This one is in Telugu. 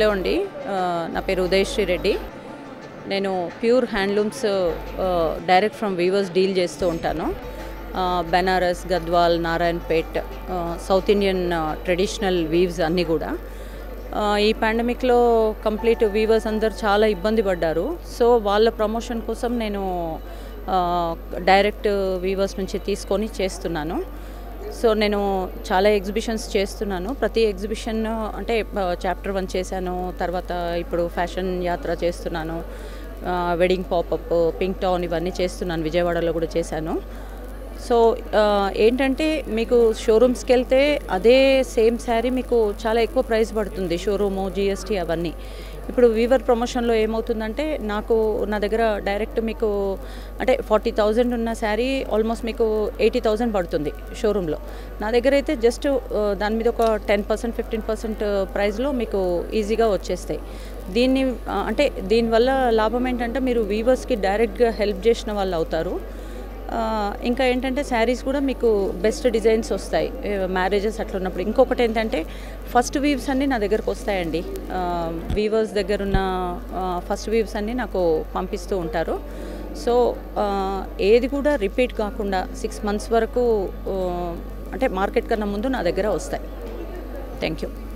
హలో అండి ఆ, నా పేరు ఉదయశ్రీ రెడ్డి నేను ప్యూర్ హ్యాండ్లూమ్స్ ఆ, డైరెక్ట్ ఫ్రమ్ వీవర్స్ డీల్ చేస్తూ ఉంటాను ఆ, బెనారస్ గద్వాల్ నారాయణపేట్ ఆ, సౌత్ ఇండియన్ ఆ, ట్రెడిషనల్ వీవ్స్ అన్నీ కూడా ఆ, ఈ పాండమిక్లో కంప్లీట్ వీవర్స్ అందరు చాలా ఇబ్బంది పడ్డారు సో వాళ్ళ ప్రమోషన్ కోసం నేను ఆ, డైరెక్ట్ వీవర్స్ నుంచి తీసుకొని చేస్తున్నాను సో నేను చాలా ఎగ్జిబిషన్స్ చేస్తున్నాను ప్రతి ఎగ్జిబిషన్ అంటే చాప్టర్ వన్ చేశాను తర్వాత ఇప్పుడు ఫ్యాషన్ యాత్ర చేస్తున్నాను వెడ్డింగ్ పాపప్ పింక్ టౌన్ ఇవన్నీ చేస్తున్నాను విజయవాడలో కూడా చేశాను సో ఆ, ఏంటంటే మీకు షోరూమ్స్కి వెళ్తే అదే సేమ్ శారీ మీకు చాలా ఎక్కువ ప్రైస్ పడుతుంది షోరూము జిఎస్టీ అవన్నీ ఇప్పుడు వీవర్ ప్రమోషన్లో ఏమవుతుందంటే నాకు నా దగ్గర డైరెక్ట్ మీకు అంటే ఫార్టీ థౌజండ్ ఉన్న శారీ ఆల్మోస్ట్ మీకు ఎయిటీ థౌజండ్ పడుతుంది షోరూంలో నా దగ్గర అయితే జస్ట్ దాని మీద ఒక టెన్ పర్సెంట్ ఫిఫ్టీన్ పర్సెంట్ ప్రైస్లో మీకు ఈజీగా వచ్చేస్తాయి దీన్ని ఆ, అంటే దీనివల్ల లాభం ఏంటంటే మీరు వీవర్స్కి డైరెక్ట్గా హెల్ప్ చేసిన వాళ్ళు అవుతారు ఆ, ఇంకా ఏంటంటే శారీస్ కూడా మీకు బెస్ట్ డిజైన్స్ వస్తాయి మ్యారేజెస్ అట్లా ఉన్నప్పుడు ఇంకొకటి ఏంటంటే ఫస్ట్ వీవ్స్ అన్నీ నా దగ్గరకు వస్తాయండి వీవర్స్ దగ్గర ఉన్న ఫస్ట్ వీవ్స్ అన్నీ నాకు పంపిస్తూ ఉంటారు సో ఆ, ఏది కూడా రిపీట్ కాకుండా సిక్స్ మంత్స్ వరకు ఆ, అంటే మార్కెట్ కన్నా ముందు నా దగ్గర వస్తాయి థ్యాంక్ యూ